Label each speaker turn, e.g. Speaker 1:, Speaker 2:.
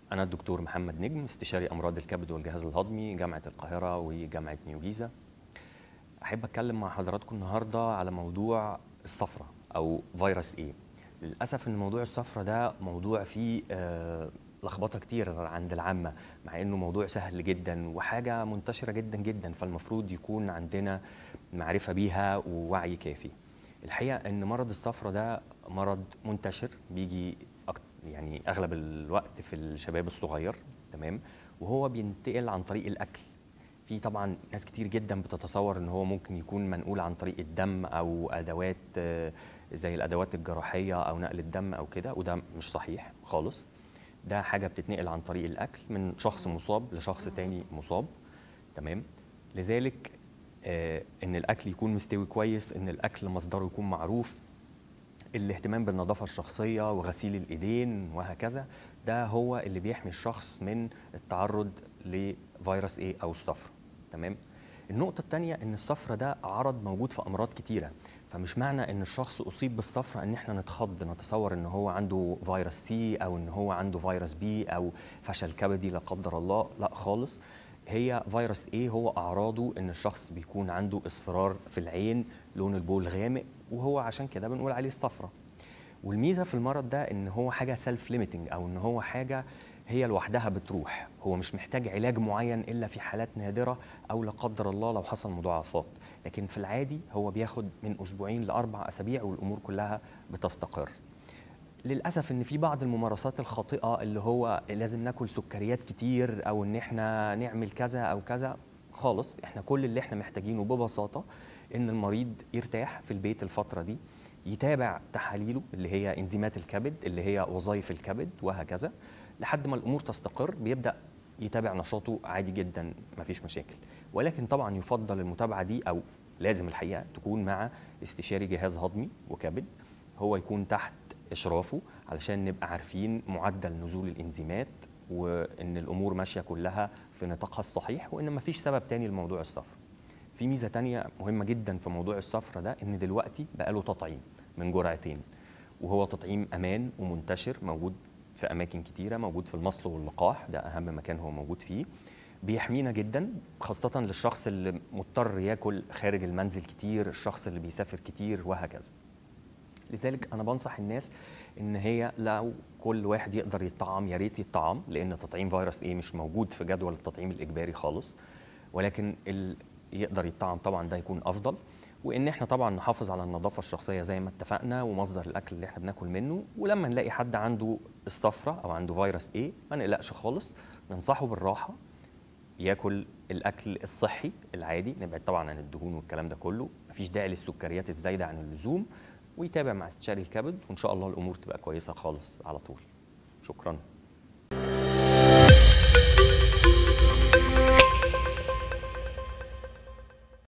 Speaker 1: أنا الدكتور محمد نجم استشاري أمراض الكبد والجهاز الهضمي جامعة القاهرة وجامعة نيو جيزة. أحب أتكلم مع حضراتكم النهاردة على موضوع الصفرة أو فيروس إيه. للأسف إن موضوع الصفرة ده موضوع فيه آه لخبطة كتير عند العامة مع إنه موضوع سهل جدا وحاجة منتشرة جدا جدا فالمفروض يكون عندنا معرفة بيها ووعي كافي. الحقيقة إن مرض الصفرة ده مرض منتشر بيجي يعني اغلب الوقت في الشباب الصغير تمام وهو بينتقل عن طريق الاكل في طبعا ناس كتير جدا بتتصور ان هو ممكن يكون منقول عن طريق الدم او ادوات زي الادوات الجراحيه او نقل الدم او كده وده مش صحيح خالص ده حاجه بتتنقل عن طريق الاكل من شخص مصاب لشخص تاني مصاب تمام لذلك آه ان الاكل يكون مستوي كويس ان الاكل مصدره يكون معروف الاهتمام بالنظافه الشخصيه وغسيل الايدين وهكذا ده هو اللي بيحمي الشخص من التعرض لفيروس ايه او الصفرة تمام النقطة الثانية إن الصفرة ده عرض موجود في أمراض كتيرة فمش معنى إن الشخص أصيب بالصفرة إن إحنا نتخض نتصور إن هو عنده فيروس سي أو إن هو عنده فيروس بي أو فشل كبدي لا قدر الله لا خالص هي فيروس ايه هو اعراضه ان الشخص بيكون عنده اصفرار في العين لون البول غامق وهو عشان كده بنقول عليه الصفرة والميزه في المرض ده ان هو حاجه سيلف ليميتنج او ان هو حاجه هي لوحدها بتروح هو مش محتاج علاج معين الا في حالات نادره او لا قدر الله لو حصل مضاعفات لكن في العادي هو بياخد من اسبوعين لاربع اسابيع والامور كلها بتستقر للاسف ان في بعض الممارسات الخاطئه اللي هو لازم ناكل سكريات كتير او ان احنا نعمل كذا او كذا خالص احنا كل اللي احنا محتاجينه ببساطه ان المريض يرتاح في البيت الفتره دي يتابع تحاليله اللي هي انزيمات الكبد اللي هي وظائف الكبد وهكذا لحد ما الامور تستقر بيبدا يتابع نشاطه عادي جدا مفيش مشاكل ولكن طبعا يفضل المتابعه دي او لازم الحقيقه تكون مع استشاري جهاز هضمي وكبد هو يكون تحت اشرافه علشان نبقى عارفين معدل نزول الانزيمات وان الامور ماشيه كلها في نطاقها الصحيح وان مفيش سبب تاني لموضوع الصفر في ميزه تانية مهمه جدا في موضوع الصفرة ده ان دلوقتي بقى له تطعيم من جرعتين وهو تطعيم امان ومنتشر موجود في اماكن كتيره موجود في المصل واللقاح ده اهم مكان هو موجود فيه بيحمينا جدا خاصه للشخص اللي مضطر ياكل خارج المنزل كتير الشخص اللي بيسافر كتير وهكذا لذلك انا بنصح الناس ان هي لو كل واحد يقدر يطعم يا ريت يطعم لان تطعيم فيروس ايه مش موجود في جدول التطعيم الاجباري خالص ولكن ال يقدر يطعم طبعا ده يكون افضل وان احنا طبعا نحافظ على النظافه الشخصيه زي ما اتفقنا ومصدر الاكل اللي احنا بناكل منه ولما نلاقي حد عنده الصفرة او عنده فيروس ايه ما نقلقش خالص ننصحه بالراحه ياكل الاكل الصحي العادي نبعد طبعا عن الدهون والكلام ده كله مفيش داعي للسكريات الزايده عن اللزوم ويتابع مع استشاري الكبد وان شاء الله الامور تبقى كويسه خالص على طول شكرا